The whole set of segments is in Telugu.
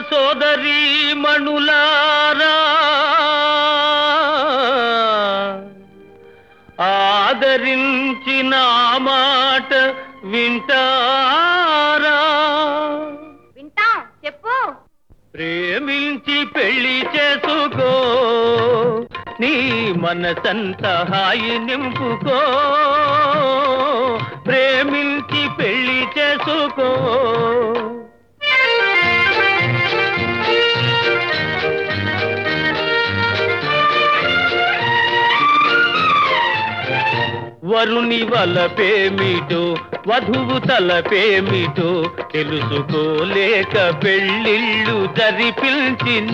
సోదరీ మణులారా ఆదరించిన మాట వింటారా వింటాం చెప్పు ప్రేమించి పెళ్లి చేసుకో నీ మనసంత హాయి నింపుకో ప్రేమించి పెళ్లి చేసుకో వరుని వలపేమిటో వధువు తలపేమిటో తెలుసుకోలేక పెళ్ళిళ్ళు జరిపించిన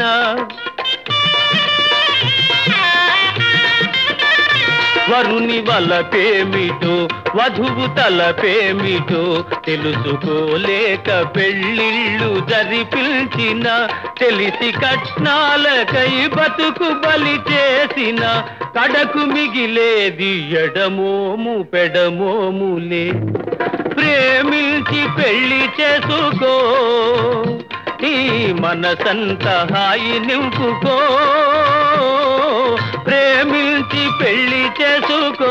వరుని వలపేమిటో వధువు తలపేమిటో తెలుసుకోలేక పెళ్ళిళ్ళు జరిపించిన తెలిసి కట్నాలకై బతుకు బలి చేసిన కడకు మిగిలేది ఎడమోము పెడమోములే ప్రేమించి పెళ్లి చేసుకో ఈ మనసంత హాయి నింపుకో ప్రేమించి పెళ్లి చేసుకో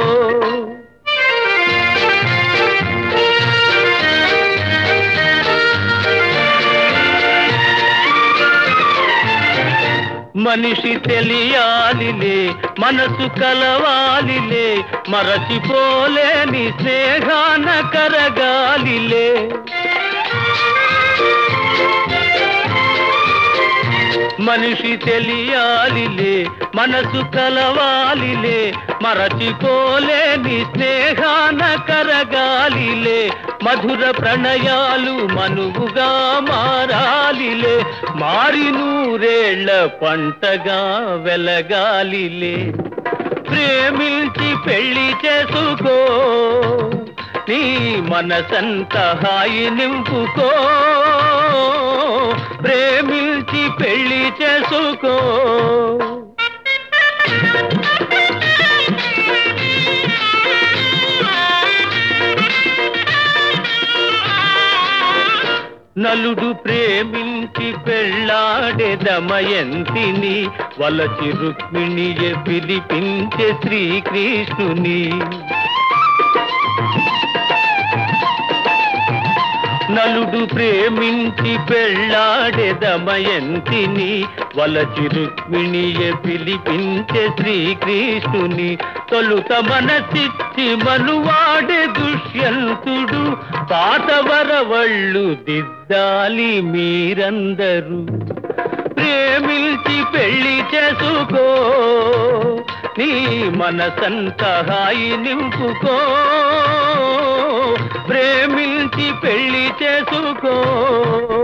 మనిషి తెలియాలిలే మనసు కలవాలిలే మరచిపోలేని స్నేహాన కరగాలిలే మనిషి తెలియాలిలే మనసు కలవాలిలే మరచిపోలేని స్నేహాన కరగాలిలే మధుర ప్రణయాలు మనువుగా మారాలిలే మారి నూరేళ్ల పంటగా వెలగాలిలే ప్రేమించి పెళ్లి చేసుకో నీ మనసంత హాయి నింపుకో ప్రేమించి పెళ్లి చేసుకో నలుడు ప్రేమించి పెళ్ళాడే దమయంతిని వలచి రుక్మిణియ పిలిపించే శ్రీకృష్ణుని నలుడు ప్రేమించి పెళ్ళాడే దమయంతిని వలచి రుక్మిణియ పిలిపించే శ్రీకృష్ణుని తొలుత మనసిచ్చి మనువాడే దుష్యంతుడు పాతవరవళ్ళు దిద్దాలి మీరందరూ ప్రేమించి పెళ్లి చేసుకో నీ మనసంత హాయి నింపుకో ప్రేమించి పెళ్లి చేసుకో